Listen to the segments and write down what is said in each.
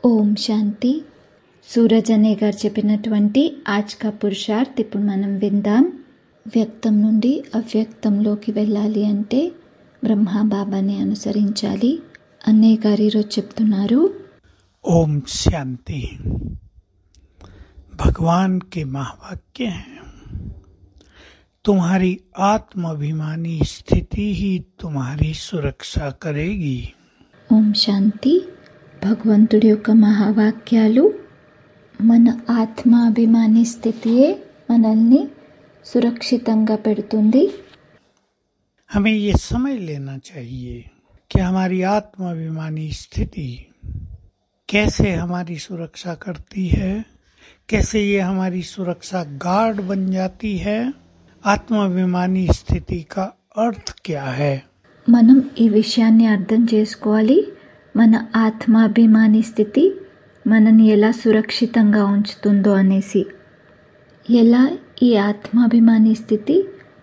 ఓం శాంతి సూరజ్ అనే గారు చెప్పినటువంటి ఆజ్ కా పురుషార్థ్ ఇప్పుడు మనం విందాం వ్యక్తం నుండి అవ్యక్తంలోకి వెళ్ళాలి అంటే బ్రహ్మ బాబాని అనుసరించాలి అన్నయ్య గారు ఈరోజు చెప్తున్నారు ओम शांति भगवान के महावाक्य हैं तुम्हारी आत्माभिमानी स्थिति ही तुम्हारी सुरक्षा करेगी ఓం శాంతి భగవంతుడి యొక్క మహావాక్యాలు మన ఆత్మాభిమాని స్థితియే మనల్ని సురక్షితంగా పెడుతుంది हमें ये समझ लेना चाहिए कि हमारी आत्माभिमानी स्थिति कैसे हमारी सुरक्षा करती है कैसे ये हमारी सुरक्षा गार्ड बन जाती है आत्माभिमानी स्थिति का अर्थ क्या है మనం ఈ విషయాన్ని అర్థం చేసుకోవాలి మన ఆత్మాభిమాని స్థితి మనని ఎలా సురక్షితంగా ఉంచుతుందో అనేసి ఎలా ఈ ఆత్మాభిమాని స్థితి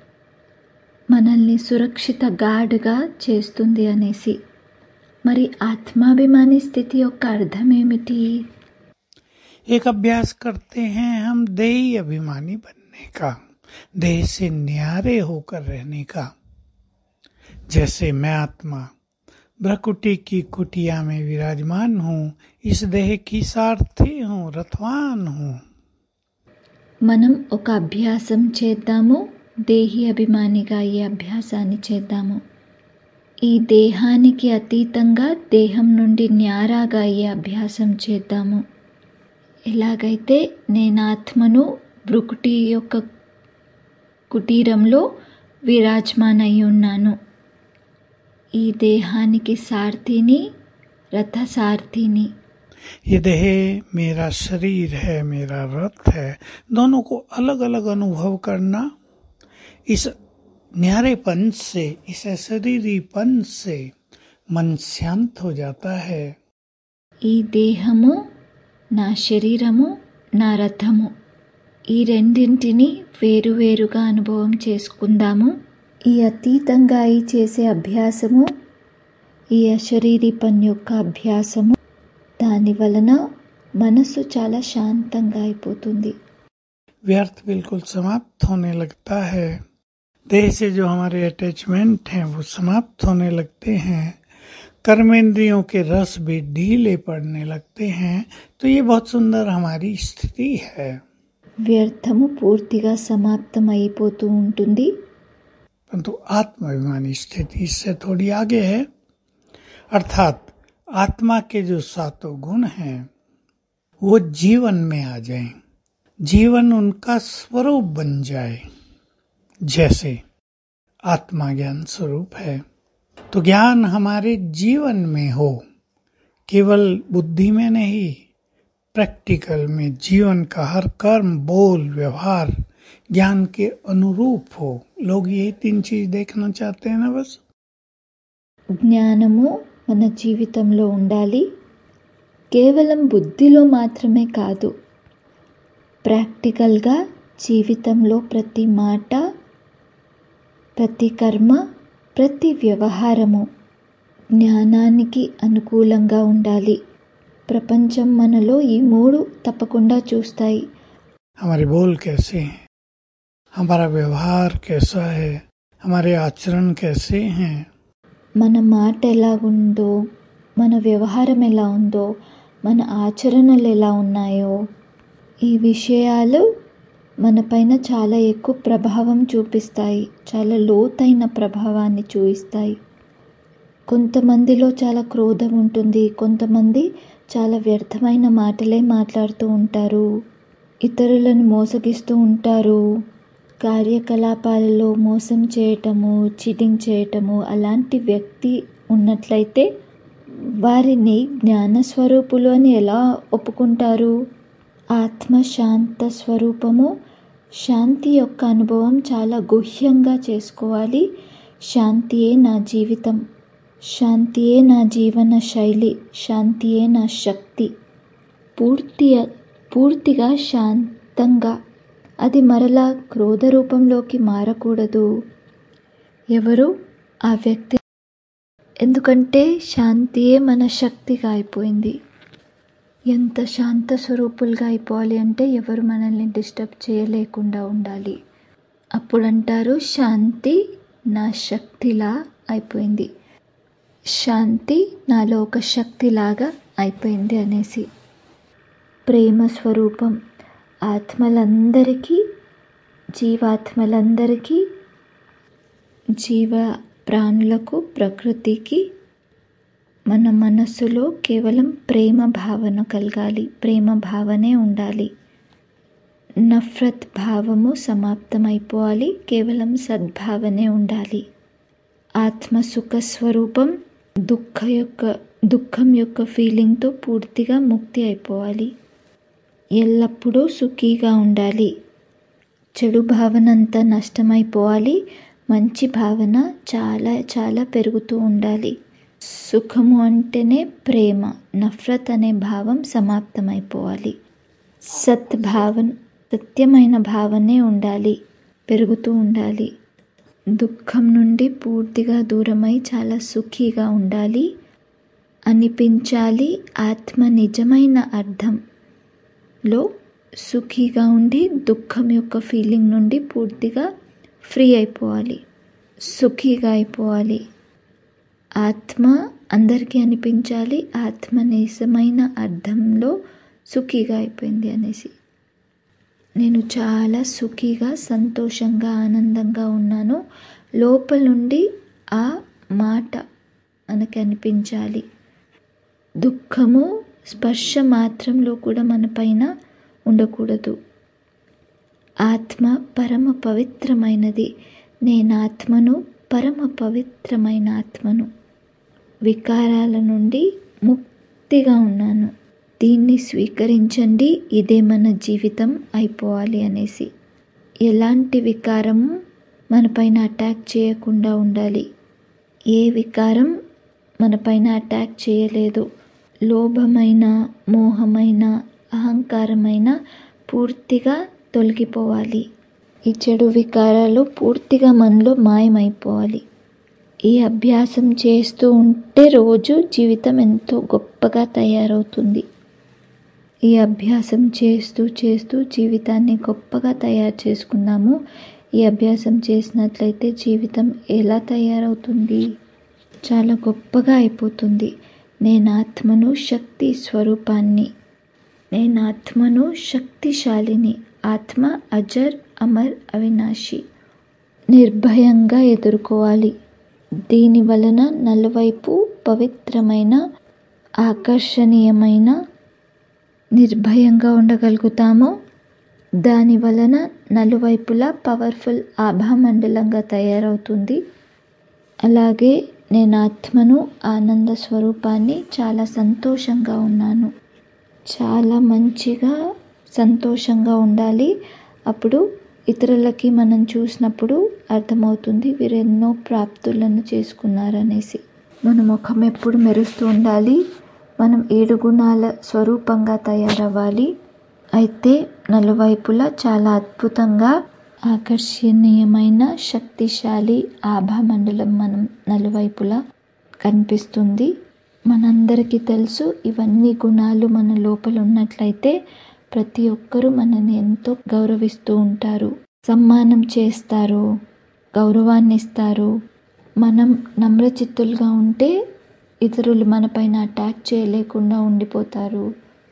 మనల్ని సురక్షిత గార్డ్గా చేస్తుంది అనేసి మరి ఆత్మాభిమాని స్థితి యొక్క అర్థం ఏమిటి एक अभ्यास करते हैं हम देही अभिमानी बनने का देह से न्यारे होकर रहने का जैसे मैं आत्मा भ्रकुटी की कुटिया में विराजमान हूँ इस देह की सारथी हूँ रथवान हूँ మనం ఒక అభ్యాసం చేద్దాము దేహి అభిమానిగా ఈ అభ్యాసాన్ని చేద్దాము ఈ దేహానికి అతీతంగా దేహం నుండి న్యారాగా ఈ అభ్యాసం చేద్దాము ఎలాగైతే నేను ఆత్మను బ్రుకుటి యొక్క కుటీరంలో విరాజమాన్ అయి ఉన్నాను ఈ దేహానికి సారథిని రథసారథిని ये देह मेरा शरीर है मेरा रथ है दोनों को अलग अलग अनुभव करना इस न्यारेपन से इस शरीरीपन से मन शांत हो जाता है ఈ దేహము నా శరీరము నా రథము ఈ రెండింటిని వేరువేరుగా అనుభవం చేసుకుందాము ఈ అతీతంగా ఈ చేసే అభ్యాసము ఈ అశరీరి పని యొక్క అభ్యాసము దాని వలన మనసు చాలా శాంతంగా అయిపోతుంది व्यर्थ बिल्कुल समाप्त होने लगता है देह से जो हमारे अटैचमेंट हैं वो समाप्त होने लगते हैं कर्मेंद्रियों के रस भी ढीले पड़ने लगते हैं तो ये बहुत सुंदर हमारी स्थिति है వ్యర్థము పూర్తిగా సమాప్తం అయిపోతూ ఉంటుంది परंतु आत्माभिमानी स्थिति इससे थोड़ी आगे है अर्थात आत्मा के जो सातों गुण हैं वो जीवन में आ जाएं, जीवन उनका स्वरूप बन जाए जैसे आत्मा ज्ञान स्वरूप है तो ज्ञान हमारे जीवन में हो केवल बुद्धि में नहीं प्रैक्टिकल में जीवन का हर कर्म बोल व्यवहार ज्ञान के अनुरूप हो लोग यही तीन चीज देखना चाहते हैं ना बस జ్ఞానము మన జీవితంలో ఉండాలి కేవలం బుద్ధిలో మాత్రమే కాదు ప్రాక్టికల్గా జీవితంలో ప్రతి మాట ప్రతి కర్మ ప్రతి వ్యవహారము జ్ఞానానికి అనుకూలంగా ఉండాలి ప్రపంచం మనలో ఈ మూడు తప్పకుండా చూస్తాయి हमारे बोल कैसे हैं हमारा व्यवहार कैसा है हमारे आचरण कैसे हैं మన మాట ఎలా ఉందో మన వ్యవహారం ఎలా ఉందో మన ఆచరణలు ఎలా ఉన్నాయో ఈ విషయాలు మనపైన చాలా ఎక్కువ ప్రభావం చూపిస్తాయి చాలా లోతైన ప్రభావాన్ని చూపిస్తాయి కొంతమందిలో చాలా క్రోధం ఉంటుంది కొంతమంది చాలా వ్యర్థమైన మాటలే మాట్లాడుతూ ఉంటారు ఇతరులను మోసగిస్తూ ఉంటారు కార్యకలాపాలలో మోసం చేయటము చీటింగ్ చేయటము అలాంటి వ్యక్తి ఉన్నట్లయితే వారిని జ్ఞాన స్వరూపులు అని ఎలా ఒప్పుకుంటారు ఆత్మ శాంత స్వరూపము శాంతి యొక్క అనుభవం చాలా గుహ్యంగా చేసుకోవాలి శాంతియే నా జీవితం శాంతియే నా జీవన శైలి శాంతియే నా శక్తి పూర్తి పూర్తిగా శాంతంగా అది మరలా క్రోధ రూపంలోకి మారకూడదు ఎవరు ఆ వ్యక్తి ఎందుకంటే శాంతియే మన శక్తిగా అయిపోయింది ఎంత శాంత స్వరూపులుగా అయిపోవాలి అంటే ఎవరు మనల్ని డిస్టర్బ్ చేయలేకుండా ఉండాలి అప్పుడు అంటారు శాంతి నా శక్తిలా అయిపోయింది శాంతి నాలో ఒక శక్తిలాగా అయిపోయింది అనేసి ప్రేమ స్వరూపం ఆత్మలందరికీ జీవాత్మలందరికీ జీవ ప్రాణులకు ప్రకృతికి మన మనస్సులో కేవలం ప్రేమ భావన కలగాలి ప్రేమ భావనే ఉండాలి నఫ్రత్ భావము సమాప్తమైపోవాలి కేవలం సద్భావనే ఉండాలి ఆత్మ సుఖ స్వరూపం దుఃఖ యొక్క దుఃఖం యొక్క ఫీలింగ్తో పూర్తిగా ముక్తి అయిపోవాలి ఎల్లప్పుడూ సుఖీగా ఉండాలి చెడు భావన అంతా నష్టమైపోవాలి మంచి భావన చాలా చాలా పెరుగుతూ ఉండాలి సుఖము అంటేనే ప్రేమ నఫ్రత్ అనే భావం సమాప్తమైపోవాలి సద్భావన సత్యమైన భావనే ఉండాలి పెరుగుతూ ఉండాలి దుఃఖం నుండి పూర్తిగా దూరమై చాలా సుఖీగా ఉండాలి అనిపించాలి ఆత్మ నిజమైన అర్థంలో సుఖీగా ఉండి దుఃఖం యొక్క ఫీలింగ్ నుండి పూర్తిగా ఫ్రీ అయిపోవాలి సుఖీగా అయిపోవాలి ఆత్మ అందరికీ అనిపించాలి ఆత్మ నిజమైన అర్థంలో సుఖీగా అయిపోయింది అనేసి నేను చాలా సుఖీగా సంతోషంగా ఆనందంగా ఉన్నాను లోపల నుండి ఆ మాట మనకి అనిపించాలి దుఃఖము స్పర్శ మాత్రంలో కూడా మన పైన ఉండకూడదు ఆత్మ పరమ పవిత్రమైనది నేను ఆత్మను పరమ పవిత్రమైన ఆత్మను వికారాల నుండి ముక్తిగా ఉన్నాను దీన్ని స్వీకరించండి ఇదే మన జీవితం అయిపోవాలి అనేసి ఎలాంటి వికారము మన పైన అటాక్ చేయకుండా ఉండాలి ఏ వికారం మన పైన అటాక్ చేయలేదు లోభమైన మోహమైన అహంకారమైన పూర్తిగా తొలగిపోవాలి ఈ చెడు వికారాలు పూర్తిగా మనలో మాయమైపోవాలి ఈ అభ్యాసం చేస్తూ ఉంటే రోజు జీవితం ఎంతో గొప్పగా తయారవుతుంది ఈ అభ్యాసం చేస్తూ చేస్తూ జీవితాన్ని గొప్పగా తయారు చేసుకుందాము ఈ అభ్యాసం చేసినట్లయితే జీవితం ఎలా తయారవుతుంది చాలా గొప్పగా అయిపోతుంది నేను ఆత్మను శక్తి స్వరూపాన్ని నేను ఆత్మను శక్తిశాలిని ఆత్మ అజర్ అమర్ అవినాశి నిర్భయంగా ఎదుర్కోవాలి దీని వలన నలువైపు పవిత్రమైన ఆకర్షణీయమైన నిర్భయంగా ఉండగలుగుతాము దాని వలన నలువైపులా పవర్ఫుల్ ఆభామండలంగా తయారవుతుంది అలాగే నేను ఆత్మను ఆనంద స్వరూపాన్ని చాలా సంతోషంగా ఉన్నాను చాలా మంచిగా సంతోషంగా ఉండాలి అప్పుడు ఇతరులకి మనం చూసినప్పుడు అర్థమవుతుంది వీరు ఎన్నో ప్రాప్తులను చేసుకున్నారనేసి మన ముఖం ఎప్పుడు మెరుస్తూ ఉండాలి మనం ఏడు గుణాల స్వరూపంగా తయారవ్వాలి అయితే నలువైపులా చాలా అద్భుతంగా ఆకర్షణీయమైన శక్తిశాలి ఆభామండలం మనం నలువైపులా కనిపిస్తుంది మనందరికీ తెలుసు ఇవన్నీ గుణాలు మన లోపల ఉన్నట్లయితే ప్రతి ఒక్కరూ మనని ఎంతో గౌరవిస్తూ ఉంటారు సమ్మానం చేస్తారు గౌరవాన్ని ఇస్తారు మనం నమ్రచిత్తులుగా ఉంటే ఇతరులు మనపైన అటాక్ చేయలేకుండా ఉండిపోతారు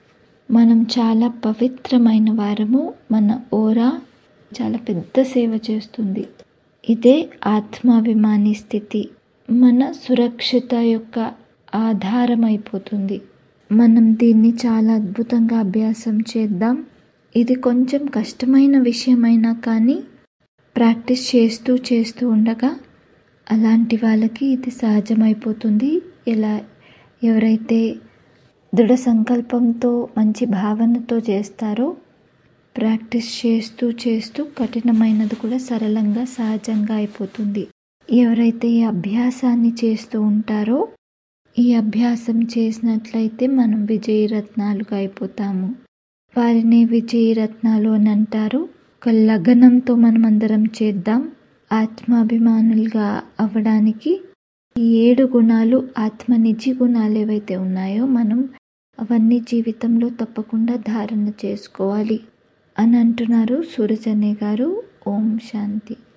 మనం చాలా పవిత్రమైన వారము మన ఓరా చాలా పెద్ద సేవ చేస్తుంది ఇదే ఆత్మాభిమాని స్థితి మన సురక్షిత యొక్క ఆధారం అయిపోతుంది మనం దీన్ని చాలా అద్భుతంగా అభ్యాసం చేద్దాం ఇది కొంచెం కష్టమైన విషయమైనా కానీ ప్రాక్టీస్ చేస్తూ చేస్తూ ఉండగా అలాంటి వాళ్ళకి ఇది సహజమైపోతుంది ఎలా ఎవరైతే దృఢ సంకల్పంతో మంచి భావనతో చేస్తారో ప్రాక్టీస్ చేస్తూ చేస్తూ కఠినమైనది కూడా సరళంగా సహజంగా అయిపోతుంది ఎవరైతే ఈ అభ్యాసాన్ని చేస్తూ ఉంటారో ఈ అభ్యాసం చేసినట్లయితే మనం విజయరత్నాలుగా అయిపోతాము వారిని విజయరత్నాలు అని అంటారు ఒక లగనంతో మనం అందరం చేద్దాం ఆత్మాభిమానులుగా అవ్వడానికి ఈ ఏడు గుణాలు ఆత్మ నిజి గుణాలు ఏవైతే ఉన్నాయో మనం అవన్నీ జీవితంలో తప్పకుండా ధారణ చేసుకోవాలి అని అంటున్నారు సూరజన్య గారు ఓం శాంతి